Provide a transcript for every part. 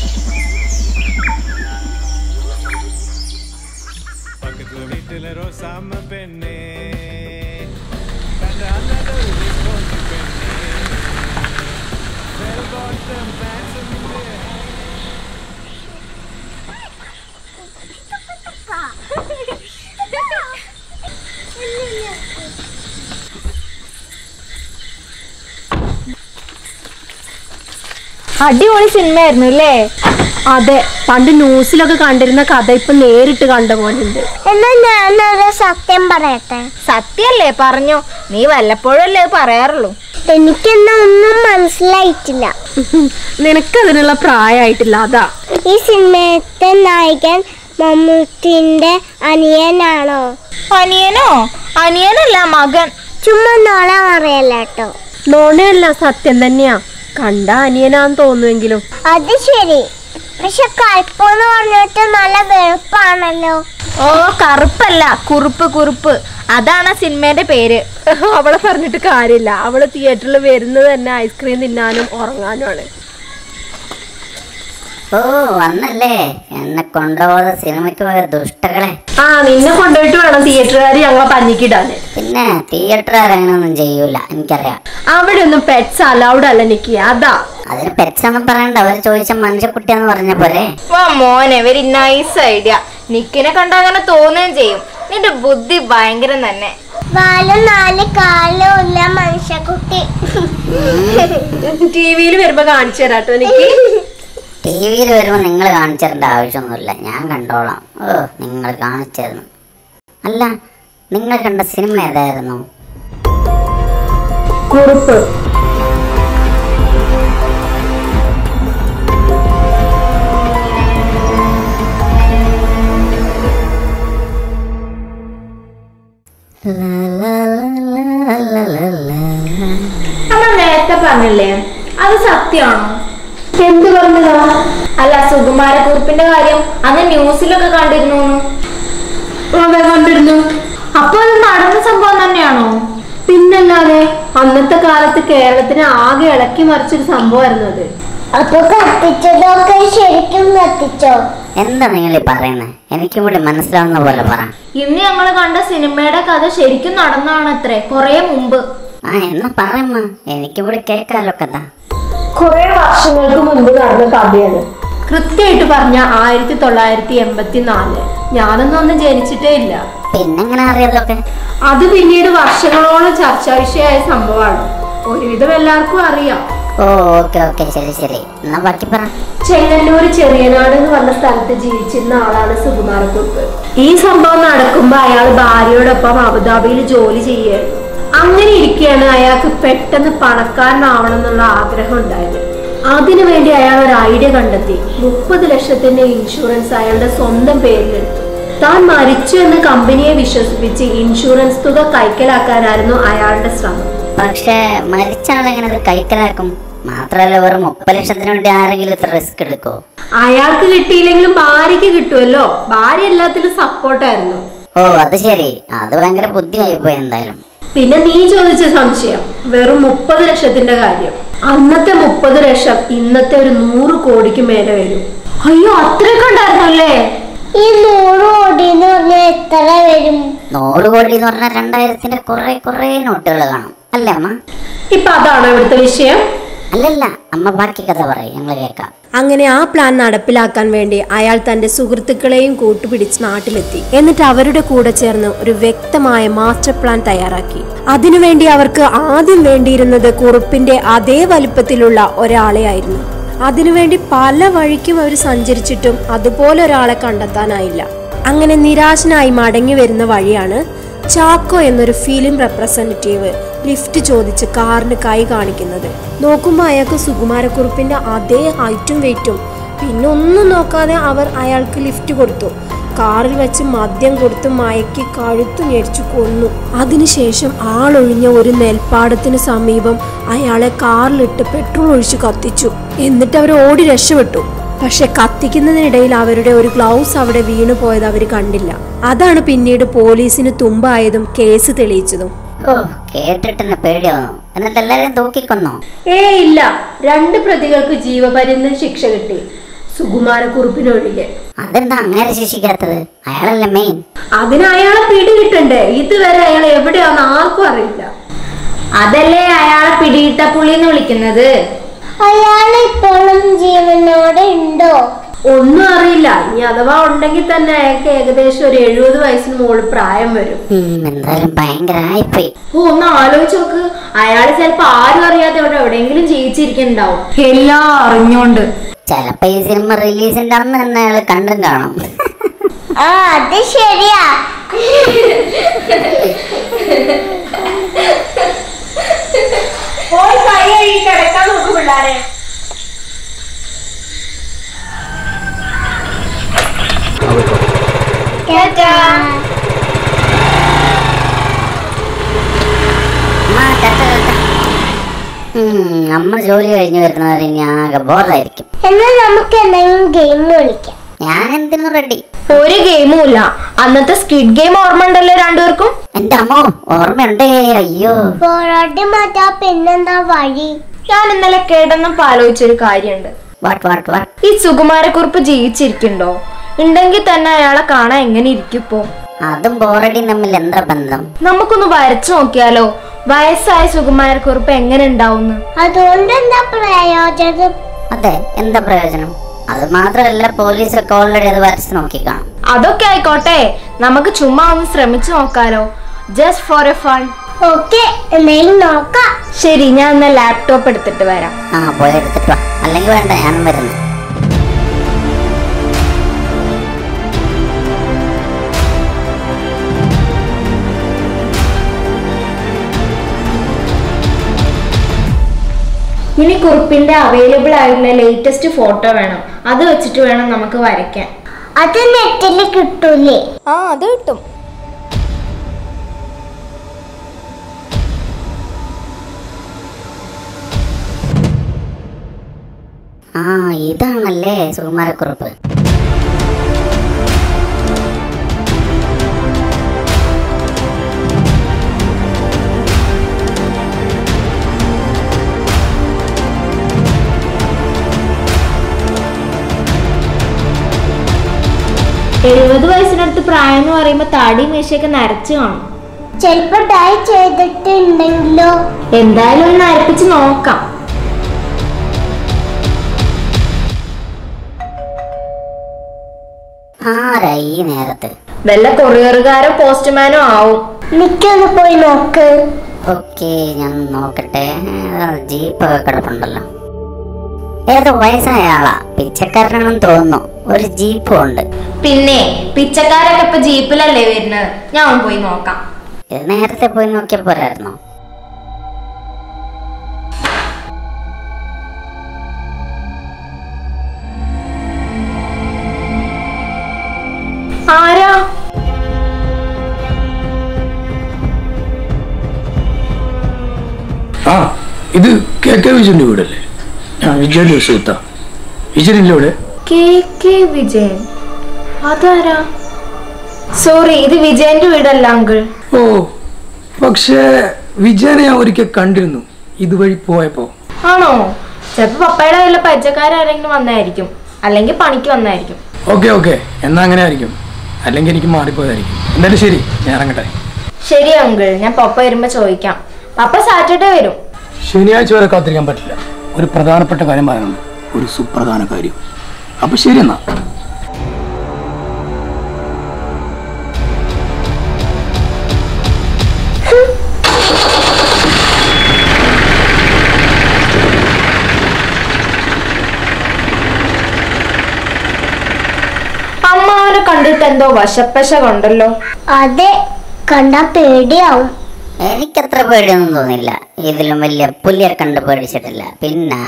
പക്കത്തു വീട്ടിലെ റോസാമ്മ പെണ്ണേ തന്റെ അന്നതൊരു response പെണ്ണേ Bell bottom pants ഒന്നില്ലേ? അടിപൊളി സിനിമയായിരുന്നു അല്ലേ അതെ പണ്ട് ന്യൂസിലൊക്കെ കണ്ടിരുന്ന കഥ ഇപ്പൊ നേരിട്ട് കണ്ട പോലുണ്ട് എന്നാ ഞാനൊരു സത്യം പറയട്ടെ സത്യല്ലേ പറഞ്ഞു നീ വല്ലപ്പോഴും അല്ലേ അത് പറയാറുള്ളൂ എനിക്കെന്നാ ഒന്നും മനസ്സിലായിട്ടില്ല നിനക്കതിനുള്ള പ്രായമായിട്ടില്ല അതാ ഈ സിനിമയത്തെ നായകൻ മമ്മൂട്ടിന്റെ അനിയനാണോ അനിയനോ അനിയനല്ല മകൻ ചുമ്മാ നോള പറയല്ല കേട്ടോ നോണയല്ല സത്യം തന്നെയാ കണ്ട അനിയനാന്ന് തോന്നുമെങ്കിലും അത് ശരി പക്ഷെ കൽപ്പെന്ന് പറഞ്ഞിട്ട് നല്ല വെളുപ്പാണല്ലോ ഓ കറുപ്പല്ല കുറുപ്പ് കുറുപ്പ് അതാണ് ആ സിനിമേന്റെ പേര് അവളെ പറഞ്ഞിട്ട് കാര്യമില്ല അവള് തിയേറ്ററിൽ വരുന്നത് തന്നെ ഐസ്ക്രീം തിന്നാനും ഉറങ്ങാനുമാണ് ഓ വന്നല്ലേ എന്നെ കൊണ്ടുപോകാതെ സിനിമയ്ക്ക് പോയ ദുഷ്ടകളെ ആ നിന്നെ കൊണ്ടുപോയിട്ട് വേണം തിയേറ്ററുകാർ ഞങ്ങളെ പഞ്ഞിക്കിടാന് പിന്നെ തിയേറ്ററുകാർ അങ്ങനെയൊന്നും ചെയ്യൂല എനിക്കറിയാം അവിടെ ഒന്നും പെറ്റ്സ് അലൗഡ് അല്ല നിക്ക് അതാ അതിന് പെറ്റ്സൊന്നും പറയണ്ട അവർ ചോദിച്ച മനുഷ്യക്കുട്ടിയാന്ന് പറഞ്ഞ പോലെ വാ മോനെ വെരി നൈസ് ഐഡിയ നിക്കിനെ കണ്ട അങ്ങനെ തോന്നുകയും ചെയ്യും നിന്റെ ബുദ്ധി ഭയങ്കരം തന്നെ വാലും നാല് കാലും ഇല്ല മനുഷ്യക്കുട്ടി ടി വിയിൽ വരുമ്പോ കാണിച്ചു തരാട്ടോ എനിക്ക് ടി വിയിൽ വരുമ്പോൾ നിങ്ങൾ കാണിച്ചു തരേണ്ട ആവശ്യമൊന്നുമില്ല ഞാൻ കണ്ടോളാം ഓ നിങ്ങൾ കാണിച്ചിരുന്നു അല്ല നിങ്ങൾ കണ്ട സിനിമ ഏതായിരുന്നു കുറുപ്പ് നമ്മൾ നേരത്തെ പറഞ്ഞില്ലേ അത് സത്യമാണോ എന്ത് പറഞ്ഞതാ അല്ല സുകുമാരക്കുറിപ്പിന്റെ കാര്യം അന്ന് ന്യൂസിലൊക്കെ കണ്ടിരുന്നു അതെ കണ്ടിരുന്നു അപ്പൊ അത് നടന്ന സംഭവം തന്നെയാണോ പിന്നല്ലാതെ അന്നത്തെ കാലത്ത് കേരളത്തിന് ആകെ ഇളക്കി മറിച്ചൊരു സംഭവമായിരുന്നു അത് അപ്പൊ കത്തിച്ചതൊക്കെ ശരിക്കും കത്തിച്ചോ എന്താ നിങ്ങൾ ഈ പറയുന്നത് എനിക്കും കൂടി മനസ്സിലാവുന്ന പോലെ പറ ഇന്ന് ഞങ്ങൾ കണ്ട സിനിമയുടെ കഥ ശരിക്കും നടന്നതാണത്രേ കൊറേ മുമ്പ് ആ എന്നാ പറയമ്മ എനിക്കും കൂടി കേൾക്കാലോ കഥ കുറെ വർഷങ്ങൾക്ക് മുൻപ് നടന്ന കഥയാണ് കൃത്യമായിട്ട് പറഞ്ഞ ആയിരത്തി തൊള്ളായിരത്തി എൺപത്തി നാല് ഞാനൊന്നും ഒന്നും ജനിച്ചിട്ടേ ഇല്ല പിന്നെങ്ങനെ അറിയാതൊക്കെ അത് പിന്നീട് വർഷങ്ങളോളം ചർച്ചാ വിഷയമായ സംഭവമാണ് ഒരുവിധം എല്ലാവർക്കും അറിയാം ഓ ഓക്കെ ഓക്കെ ശരി ശരി എന്നാ ബാക്കി പറ ചെങ്ങന്നൂർ ചെറിയനാട് എന്ന് പറഞ്ഞ സ്ഥലത്ത് ജീവിച്ചിരുന്ന ആളാണ് സുകുമാരക്കുറുപ്പ് ഈ സംഭവം നടക്കുമ്പോ അയാൾ ഭാര്യയോടൊപ്പം അബുദാബിയിൽ ജോലി ചെയ്യായിരുന്നു അങ്ങനെ ഇരിക്കെയാണ് അയാൾക്ക് പെട്ടെന്ന് പണക്കാരനാവണം എന്നുള്ള ആഗ്രഹം ഉണ്ടായത് അതിനുവേണ്ടി അയാൾ ഒരു ഐഡിയ കണ്ടെത്തി മുപ്പത് ലക്ഷത്തിന്റെ ഇൻഷുറൻസ് അയാളുടെ സ്വന്തം പേരിലെടുത്തു താൻ മരിച്ചു എന്ന് കമ്പനിയെ വിശ്വസിപ്പിച്ച് ഇൻഷുറൻസ് തുക കൈക്കലാക്കാനായിരുന്നു അയാളുടെ ശ്രമം പക്ഷേ മരിച്ച ആളെങ്ങനെ അത് കൈക്കലാക്കും മാത്രമല്ല വെറും മുപ്പത് ലക്ഷത്തിന് വേണ്ടി ആരെങ്കിലും ഇത്ര റിസ്ക് എടുക്കോ അയാൾക്ക് കിട്ടിയില്ലെങ്കിലും ഭാര്യയ്ക്ക് കിട്ടുമല്ലോ ഭാര്യ എല്ലാത്തിലും സപ്പോർട്ടായിരുന്നു ഓ അത് ശരി അത് ഭയങ്കര ബുദ്ധിയായി പോയി എന്തായാലും പിന്നെ നീ ചോദിച്ച സംശയം വെറും മുപ്പത് ലക്ഷത്തിന്റെ കാര്യം അന്നത്തെ മുപ്പത് ലക്ഷം ഇന്നത്തെ ഒരു നൂറ് കോടിക്ക് മേലെ വരും അയ്യോ അത്രയൊക്കെ ഉണ്ടായിരുന്നല്ലേ ഈ നൂറ് കോടി എന്ന് പറഞ്ഞാൽ എത്ര വരും നൂറ് കോടി എന്ന് പറഞ്ഞാൽ രണ്ടായിരത്തിന്റെ കുറെ കുറെ നോട്ടുകൾ കാണും അല്ലേ അമ്മ ഇപ്പൊ അതാണോ ഇവിടുത്തെ വിഷയം അല്ലല്ല അമ്മ ബാക്കി കഥ പറയും ഞങ്ങൾ കേൾക്കാം അങ്ങനെ ആ പ്ലാൻ നടപ്പിലാക്കാൻ വേണ്ടി അയാൾ തന്റെ സുഹൃത്തുക്കളെയും കൂട്ടുപിടിച്ച് നാട്ടിലെത്തി എന്നിട്ട് അവരുടെ കൂടെ ചേർന്ന് ഒരു വ്യക്തമായ മാസ്റ്റർ പ്ലാൻ തയ്യാറാക്കി അതിനുവേണ്ടി അവർക്ക് ആദ്യം വേണ്ടിയിരുന്നത് കുറുപ്പിന്റെ അതേ വലിപ്പത്തിലുള്ള ഒരാളെ ആയിരുന്നു അതിനുവേണ്ടി പല വഴിക്കും അവർ സഞ്ചരിച്ചിട്ടും അതുപോലെ ഒരാളെ കണ്ടെത്താനായില്ല അങ്ങനെ നിരാശനായി മടങ്ങി വരുന്ന വഴിയാണ് ചാക്കോ എന്നൊരു ഫിലിം റെപ്രസെന്റേറ്റീവ് ലിഫ്റ്റ് ചോദിച്ച് കാറിന് കൈ കാണിക്കുന്നത് നോക്കുമ്പോൾ അയാൾക്ക് സുകുമാരക്കുറുപ്പിന്റെ അതേ ഹൈറ്റും വെയിറ്റും പിന്നെ ഒന്നും നോക്കാതെ അവർ അയാൾക്ക് ലിഫ്റ്റ് കൊടുത്തു കാറിൽ വെച്ച് മദ്യം കൊടുത്ത് മയക്കി കഴുത്തു ഞെരിച്ചു കൊന്നു അതിനുശേഷം ആളൊഴിഞ്ഞ ഒരു നെൽപ്പാടത്തിന് സമീപം അയാളെ കാറിലിട്ട് പെട്രോൾ ഒഴിച്ച് കത്തിച്ചു എന്നിട്ട് അവർ ഓടി രക്ഷപ്പെട്ടു പക്ഷെ കത്തിക്കുന്നതിനിടയിൽ അവരുടെ ഒരു ഗ്ലൗസ് അവിടെ വീണു പോയത് അവർ കണ്ടില്ല അതാണ് പിന്നീട് പോലീസിന് തുമ്പായതും കേസ് തെളിയിച്ചതും ഓ കേട്ടിട്ട് തന്നെ പേടിയാവുന്നു എന്നിട്ട് എല്ലാവരും തൂക്കിക്കൊന്നോ ഏ ഇല്ല രണ്ട് പ്രതികൾക്ക് ജീവപര്യന്തം ശിക്ഷ കിട്ടി സുകുമാരക്കുറുപ്പിനൊഴികെ അതെന്താ അങ്ങനെ ശിക്ഷിക്കാത്തത് അയാളല്ലേ മെയിൻ അതിന് അയാളെ പിടികിട്ടണ്ടേ ഇതുവരെ അയാൾ എവിടെയാന്ന് ആർക്കും അറിയില്ല അതല്ലേ അയാളെ പിടിയിട്ട പുള്ളി എന്ന് വിളിക്കുന്നത് അയാൾ ഇപ്പോഴും ജീവനോടെ ഉണ്ടോ ഒന്നും അറിയില്ല ഇനി അഥവാ ഉണ്ടെങ്കിൽ തന്നെ അയാൾക്ക് ഏകദേശം ഒരു എഴുപത് വയസ്സിന് മുകളിൽ പ്രായം വരും ഉം, എന്തായാലും ഭയങ്കര ആയിപ്പോയി ഓ ഒന്ന് ആലോചിച്ച് നോക്ക് അയാള് ചിലപ്പോ ആരും അറിയാതെ ഇവിടെ എവിടെയെങ്കിലും ജീവിച്ചിരിക്കുന്നുണ്ടാവും എല്ലാം അറിഞ്ഞോണ്ട് ചിലപ്പോ ഈ സിനിമ റിലീസിന്റെ അന്ന് തന്നെ അയാൾ കണ്ടും കാണും ആ അത് ശരിയാ പോയി കൈ കഴുകി കിടക്കാൻ നോക്കും പിള്ളാരെ ആ, ടാറ്റ, ടാറ്റ. ഉം, അമ്മ ജോലി കഴിഞ്ഞ് വരുന്നവരെ ഇനി ആകെ ബോറായിരിക്കും എന്നാൽ നമുക്ക് എന്തെങ്കിലും ഗെയിം കളിക്കാം ഞാൻ എന്തിനു റെഡി ഒരു ഗെയിമും ഇല്ല അന്നത്തെ സ്കിഡ് ഗെയിം ഓർമ്മ ഉണ്ടല്ലോ രണ്ടുപേർക്കും എന്റെ അമ്മോ ഓർമ്മയുണ്ടേ അയ്യോ പൊറോട്ടി മാറ്റാ പിന്നെന്താ വഴി ഞാൻ ഇന്നലെ കേടെന്നപ്പോ ആലോചിച്ചൊരു കാര്യമുണ്ട് വാട്ട് വാട്ട് വാട്ട് ഈ സുകുമാരക്കുറിപ്പ് ജീവിച്ചിരിക്കുന്നുണ്ടോ ഉണ്ടെങ്കിൽ തന്നെ അയാളെ കാണാൻ എങ്ങനെ ഇരിക്കും ഇപ്പോ അതും ബോറടിയും തമ്മിൽ എന്താ ബന്ധം നമുക്കൊന്ന് വരച്ചു നോക്കിയാലോ വയസ്സായ സുകുമാരക്കുറിപ്പ് എങ്ങനെ ഉണ്ടാവുന്ന് അതുകൊണ്ട് എന്താ പ്രയോജനം അതെ എന്താ പ്രയോജനം അത് മാത്രമല്ല പോലീസൊക്കെ ഓൾറെഡി അത് വരച്ച് നോക്കി കാണും അതൊക്കെ ആയിക്കോട്ടെ നമുക്ക് ചുമ്മാ ഒന്ന് ശ്രമിച്ചു നോക്കാലോ just for a fun okay എന്തെങ്കിലും നോക്കാം ശരി ഞാൻ എന്നാ ലാപ്ടോപ്പ് എടുത്തിട്ട് വരാം ആ പോയി എടുത്തിട്ട് വാ അല്ലെങ്കിൽ വേണ്ട ഞാനും വരുന്നു ഇനി കുറിപ്പിന്റെ അവൈലബിൾ ആയിട്ടുള്ള ലേറ്റസ്റ്റ് ഫോട്ടോ വേണം അത് വെച്ചിട്ട് വേണം നമുക്ക് വരയ്ക്കാൻ അത് നെറ്റിൽ കിട്ടൂലേ ആ അത് കിട്ടും ആ ഇതാണല്ലേ സുകുമാരക്കുറുപ്പ് എഴുപത് വയസ്സിനടുത്ത് പ്രായം എന്ന് പറയുമ്പോ താടി മീശയൊക്കെ നരച്ചു കാണും ചിലപ്പോ ഡൈ ചെയ്തിട്ടുണ്ടെങ്കിലോ എന്തായാലും ഒന്ന് നരപ്പിച്ച് നോക്കാം ആരാ ഈ നേരത്ത് വല്ല കൊറിയറുകാരോ പോസ്റ്റ്മാനോ ആവും നിക്കൊന്ന് പോയി നോക്ക് ഓക്കെ ഞാൻ നോക്കട്ടെ ആ, ജീപ്പൊക്കെ കിടപ്പുണ്ടല്ലോ ഏതോ വയസ്സായ ആളാ പിച്ചക്കാരനാണെന്ന് തോന്നുന്നു ഒരു ജീപ്പും ഉണ്ട് പിന്നെ പിച്ചക്കാരൊക്കെ ഇപ്പൊ ജീപ്പിലല്ലേ വരുന്നത് ഞാൻ ഒന്ന് പോയി നോക്കാം ഇത് നേരത്തെ പോയി നോക്കിയാൽ പോരായിരുന്നോ ആരാ ആ ഇത് കെ കെ വിജയന്റെ വീടല്ലേ ഞാൻ വിജയന്റെ സുഹൃത്താ വിജയനില്ല ഇവിടെ കെ കെ വിജയൻ അതാരാ സോറി ഇത് വിജയന്റെ വീടല്ല അങ്കിൾ ഓ പക്ഷേ വിജയനെ ഞാൻ ഒരിക്കൽ കണ്ടിരുന്നു ഇതുവഴി പോയപ്പോ ആണോ ചിലപ്പോ പപ്പയുടെ വല്ല പരിചയക്കാരെങ്കിലും വന്നായിരിക്കും അല്ലെങ്കിൽ പണിക്ക് വന്നായിരിക്കും ഓക്കെ ഓക്കെ എന്നാ അങ്ങനെ ആയിരിക്കും അല്ലെങ്കിൽ എനിക്ക് മാറിപ്പോയതായിരിക്കും എന്തായാലും ശരി ഞാൻ ഇറങ്ങട്ടെ ശരി അങ്കിൾ ഞാൻ പപ്പ വരുമ്പോ ചോദിക്കാം പപ്പ സാറ്റർഡേ വരും ശനിയാഴ്ച വരെ കാത്തിരിക്കാൻ പറ്റില്ല ഒരു പ്രധാനപ്പെട്ട കാര്യം പറയാനുണ്ട് ഒരു സുപ്രധാന കാര്യം അപ്പൊ ശരി എന്നാ അമ്മാവനെ കണ്ടിട്ട് എന്തോ വശപ്പശ കൊണ്ടല്ലോ അതെ കണ്ടാ പേടിയാവും എനിക്കത്ര പേടിയൊന്നും തോന്നില്ല ഇതിലും വലിയ പുലിയെ കണ്ട് പേടിച്ചിട്ടില്ല പിന്നെ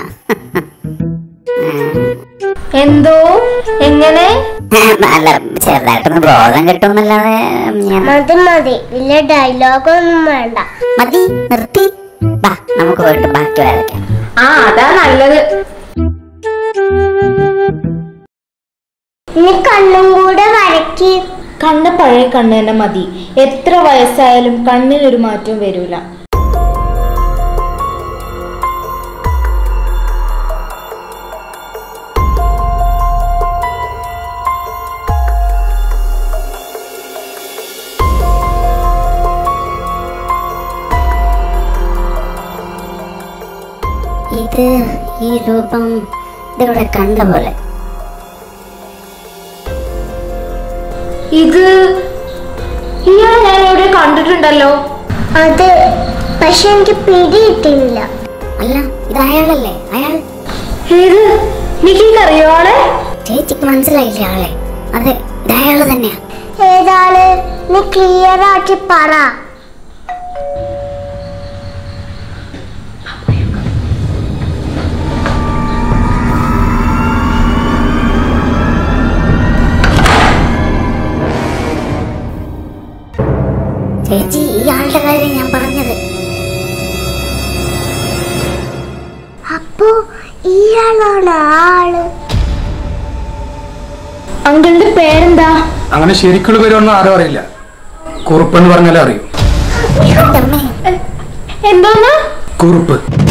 എന്തോ എങ്ങനെ അല്ല ചെറുതായിട്ടൊന്ന് ബോധം കിട്ടുമെന്നല്ലാതെ ഞാൻ മതി മതി വലിയ ഡയലോഗൊന്നും വേണ്ട മതി നിർത്തി ബാ നമുക്ക് പോയിട്ട് ബാക്കി വരയ്ക്കാം ആ അതാ നല്ലത് ഇനി കണ്ണും കൂടെ വരയ്ക്ക് കണ്ണ പഴയ കണ്ണ് തന്നെ മതി എത്ര വയസ്സായാലും കണ്ണിനൊരു മാറ്റവും വരൂല ഇത് ഈ രൂപം ഇതിവിടെ കണ്ട പോലെ ഇത് ഇയാളെ ഞാൻ എവിടെ കണ്ടിട്ടുണ്ടല്ലോ അത് പക്ഷെ എനിക്ക് പിടിയിട്ടില്ല അല്ല ഇത് അയാളല്ലേ അയാൾ ഏത് നിക്കറിയോ ആളെ ചേച്ചിക്ക് മനസ്സിലായില്ലേ ആളെ അതെ ഇത് അയാള് തന്നെയാ ഏതാണ് നീ ക്ലിയർ ആക്കി പറ ചേച്ചി ഈ ആളുടെ കാര്യം ഞാൻ പറഞ്ഞത് അപ്പോ ഇയാളാണ് ആള് അങ്കിളിന്റെ പേരെന്താ അങ്ങനെ ശരിക്കുള്ള പേരൊന്നും ആരും അറിയില്ല കുറുപ്പെന്ന് പറഞ്ഞാലേ അറിയൂ എന്റെ അമ്മേ എന്തോന്ന് കുറുപ്പ്